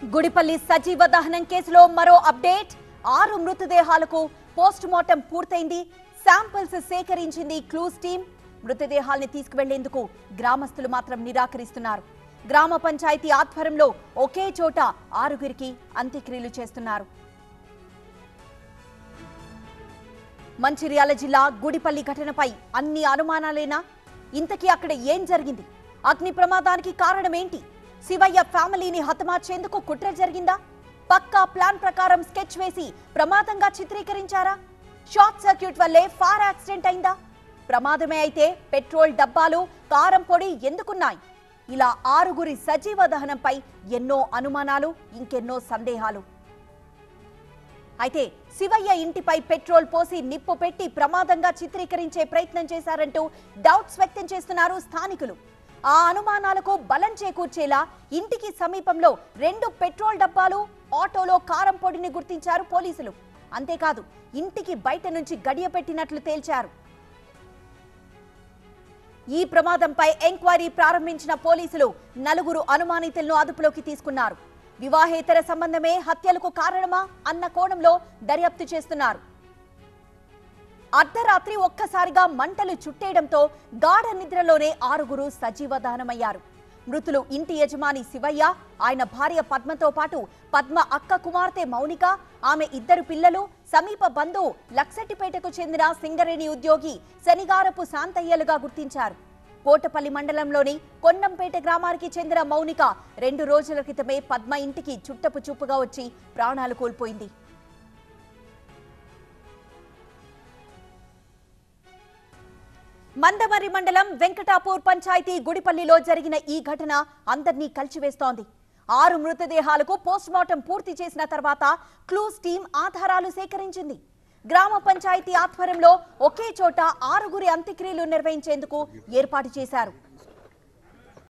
గుడిపల్లి సజీవ దహనం కేసులో మరో అప్డేట్ ఆరు మృతదేహాలకు పోస్ట్ మార్టం పూర్తయింది శాంపిల్స్ సేకరించింది క్లూస్ టీం మృతదేహాల్ని తీసుకువెళ్లేందుకు గ్రామస్తులు మాత్రం నిరాకరిస్తున్నారు గ్రామ పంచాయతీ ఆధ్వర్యంలో ఒకే చోట ఆరుగురికి అంత్యక్రియలు చేస్తున్నారు మంచిర్యాల జిల్లా గుడిపల్లి ఘటనపై అన్ని అనుమానాలేనా ఇంతకీ అక్కడ ఏం జరిగింది అగ్ని ప్రమాదానికి కారణమేంటి శివయ్య ఫ్యామిలీని హతమార్చేందుకు కుట్ర జరిగిందా పక్కా ప్లాన్ ప్రకారం స్కెచ్ వేసి ప్రమాదంగా చిత్రీకరించారా షార్ట్ సర్క్యూట్ వల్లే ఫార్ యాక్సిడెంట్ అయిందా ప్రమాదమే అయితే పెట్రోల్ డబ్బాలు కారం పొడి ఎందుకున్నాయి ఇలా ఆరుగురి సజీవ దహనంపై ఎన్నో అనుమానాలు ఇంకెన్నో సందేహాలు అయితే శివయ్య ఇంటిపై పెట్రోల్ పోసి నిప్పు పెట్టి ప్రమాదంగా చిత్రీకరించే ప్రయత్నం చేశారంటూ డౌట్స్ వ్యక్తం చేస్తున్నారు స్థానికులు ఆ అనుమానాలకు బలం చేకూర్చేలా ఇంటికి సమీపంలో రెండు పెట్రోల్ డబ్బాలు ఆటోలో కారం పొడిని గుర్తించారు పోలీసులు అంతేకాదు ఇంటికి బయట నుంచి గడియ పెట్టినట్లు తేల్చారు ఈ ప్రమాదంపై ఎంక్వైరీ ప్రారంభించిన పోలీసులు నలుగురు అనుమానితులను అదుపులోకి తీసుకున్నారు వివాహేతర సంబంధమే హత్యలకు కారణమా అన్న కోణంలో దర్యాప్తు చేస్తున్నారు అర్ధరాత్రి ఒక్కసారిగా మంటలు చుట్టేయడంతో గాఢ నిద్రలోనే ఆరుగురు సజీవ దహనమయ్యారు మృతులు ఇంటి యజమాని శివయ్య ఆయన భార్య పద్మతో పాటు పద్మ అక్క కుమార్తె మౌనిక ఆమె ఇద్దరు పిల్లలు సమీప బంధువు లక్సెట్టిపేటకు చెందిన సింగరేణి ఉద్యోగి శనిగారపు శాంతయ్యలుగా గుర్తించారు కోటపల్లి మండలంలోని కొండంపేట గ్రామానికి చెందిన మౌనిక రెండు రోజుల క్రితమే పద్మ ఇంటికి చుట్టపు చూపుగా వచ్చి ప్రాణాలు కోల్పోయింది మందమర్రి మండలం వెంకటాపూర్ పంచాయతీ గుడిపల్లిలో జరిగిన ఈ ఘటన అందర్నీ కలిచివేస్తోంది ఆరు మృతదేహాలకు పోస్ట్ మార్టం పూర్తి చేసిన తర్వాత క్లూస్ టీం ఆధారాలు సేకరించింది గ్రామ పంచాయతీ ఆధ్వర్యంలో ఒకే చోట ఆరుగురి అంత్యక్రియలు నిర్వహించేందుకు ఏర్పాటు చేశారు